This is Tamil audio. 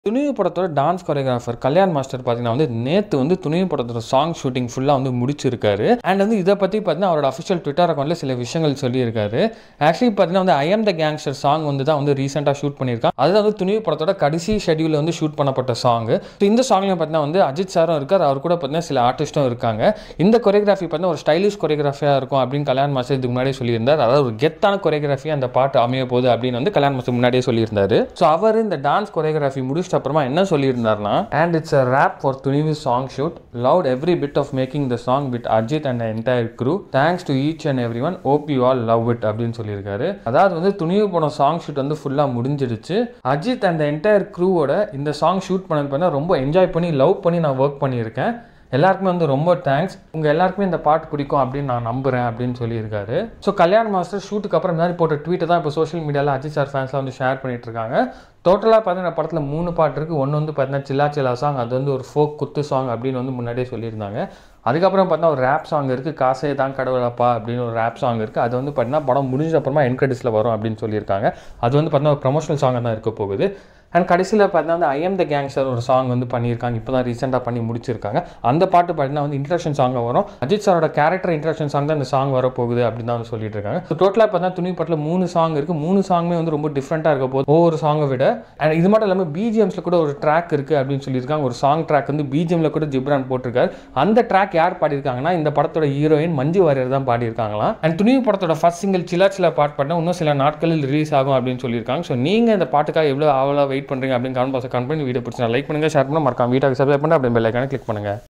துணிவு படத்தோட டான்ஸ் கொரியோகிராஃபர் கல்யாண் மாஸ்டர் பார்த்தீங்கன்னா வந்து நேற்று வந்து துணிவு படத்தோட சாங் ஷூட்டிங் ஃபுல்லாக வந்து முடிச்சிருக்காரு அண்ட் வந்து இதை பற்றி பார்த்தீங்கன்னா அவரோட அஃபிஷியல் ட்விட்டர் அக்கௌண்ட்டில் சில விஷயங்கள் சொல்லியிருக்காரு ஆக்சுவலி பார்த்தீங்கன்னா வந்து I am the gangster song வந்து தான் வந்து ரீசெண்டாக ஷூட் பண்ணியிருக்கான் அதுதான் வந்து துணிவு படத்தோட கடைசி ஷெட்யூலில் வந்து ஷூட் பண்ணப்பட்ட சாங் ஸோ இந்த சாங்லையும் பார்த்தீங்கன்னா வந்து அஜித் சாரும் இருக்கார் அவர் கூட பார்த்தீங்கன்னா சில ஆர்டிஸ்ட்டும் இருக்காங்க இந்த கொரியோகிராஃபி பார்த்தீங்கன்னா ஒரு ஸ்டைலிஷ் கொரியோகிராஃபியாக இருக்கும் அப்படின்னு கல்யாண் மாஸ்டர் இதுக்கு முன்னாடியே சொல்லியிருந்தார் அதாவது ஒரு கெத்தான கொரியோகிராஃபி அந்த பாட்டு அமைய போகுது அப்படின்னு வந்து கல்யாண் மாஸ்டர் முன்னாடியே சொல்லியிருந்தாரு ஸோ அவர் இந்த டான்ஸ் கொரியோகிராஃபி முடிச்சிட்ட அப்புறமா என்ன சொல்லியிருந்தாருன்னா and it's a wrap for Thunivu song shoot loved every bit of making the song with Ajith and entire crew thanks to each and every one of you all love it அப்படின்னு சொல்லியிருக்காரு அதாவது வந்து துணிவு படம் சாங் ஷூட் வந்து ஃபுல்லாக முடிஞ்சிடுச்சு அஜித் அண்ட் என்டையர் க்ரூவோட இந்த சாங் ஷூட் பண்ணது பார்த்தா ரொம்ப என்ஜாய் பண்ணி லவ் பண்ணி நான் ஒர்க் பண்ணியிருக்கேன் எல்லாருக்குமே வந்து ரொம்ப தேங்க்ஸ் உங்கள் எல்லாருக்குமே இந்த பாட்டு பிடிக்கும் அப்படின்னு நான் நம்புகிறேன் அப்படின்னு சொல்லியிருக்காரு ஸோ கல்யாண் மாஸ்டர் ஷூட்டுக்கு அப்புறம் இந்த மாதிரி போட்ட ட்வீட்டை தான் இப்போ சோஷியல் மீடியாவில் அஜித் சார் ஃபேன்ஸ்லாம் வந்து ஷேர் பண்ணிட்டு இருக்காங்க டோட்டலாக பார்த்தீங்கன்னா படத்தில் மூணு பாட்டு இருக்குது ஒன்று வந்து பார்த்தீங்கன்னா சில்லா சில்லா சாங் அது வந்து ஒரு ஃபோக் குத்து சாங் அப்படின்னு வந்து முன்னாடியே சொல்லியிருந்தாங்க அதுக்கப்புறம் பார்த்தீங்கன்னா ஒரு ரேப் சாங் இருக்குது காசே தான் கடவுளப்பா அப்படின்னு ஒரு ரேப் சாங் இருக்குது அது வந்து பார்த்தீங்கன்னா படம் முடிஞ்ச அப்புறமா என்கடிஸில் வரும் அப்படின்னு சொல்லியிருக்காங்க அது வந்து பார்த்தீங்கன்னா ஒரு ப்ரொமோஷனல் சாங்காக தான் இருக்க போகுது அண்ட் கடைசியில் பார்த்தீங்கன்னா வந்து ஐ எம் த கேங்ஸ்டர் ஒரு சாங் வந்து பண்ணியிருக்காங்க இப்போ தான் ரீசெண்டாக பண்ணி முடிச்சிருக்காங்க அந்த பாட்டு பார்த்தீங்கன்னா வந்து இன்ட்ரடக்ஷன் சாங்காக வரும் அஜித் சாரோட கேரக்டர் இன்ட்ரடக்ஷன் சாங் தான் இந்த சாங் வர போகுது அப்படின்னு தான் வந்து சொல்லிட்டு இருக்காங்க ஸோ டோட்டலாக பார்த்தா துணி பட்டில் மூணு சாங் இருக்குது மூணு சாங்குமே வந்து ரொம்ப டிஃப்ரெண்ட்டாக இருக்க போகுது ஒவ்வொரு சாங்கை விட அண்ட் இது மட்டும் இல்லாமல் பிஜிஎம்ஸில் கூட ஒரு ட்ராக் இருக்குது அப்படின்னு சொல்லியிருக்காங்க ஒரு சாங் ட்ராக் வந்து பிஜிஎம்ல கூட ஜிப்ரான் போட்டிருக்காரு அந்த ட்ராக் யார் பாடியிருக்காங்கன்னா இந்த படத்தோட ஹீரோயின் மஞ்சு வாரியர் தான் பாடியிருக்காங்களாம் அண்ட் துணிவு படத்தோட ஃபர்ஸ்ட் சிங்கிள் சிலா சில பாட் பண்ண இன்னும் சில நாட்களில் ரிலீஸ் ஆகும் அப்படின்னு சொல்லியிருக்காங்க ஸோ நீங்கள் இந்த பாட்டுக்காக எவ்வளோ ஆவலாக வெயிட் பண்ணுறீங்க அப்படின்னு கமெண்ட் பாக்ஸ் கமெண்ட் பண்ணி வீடியோ பிடிச்சி லைக் பண்ணுங்கள் ஷேர் பண்ண மறக்காம வீட்டாக சப்ஸ்கிரைப் பண்ணி அப்படியே பெல் ஐக்கான கிளிக் பண்ணுங்கள்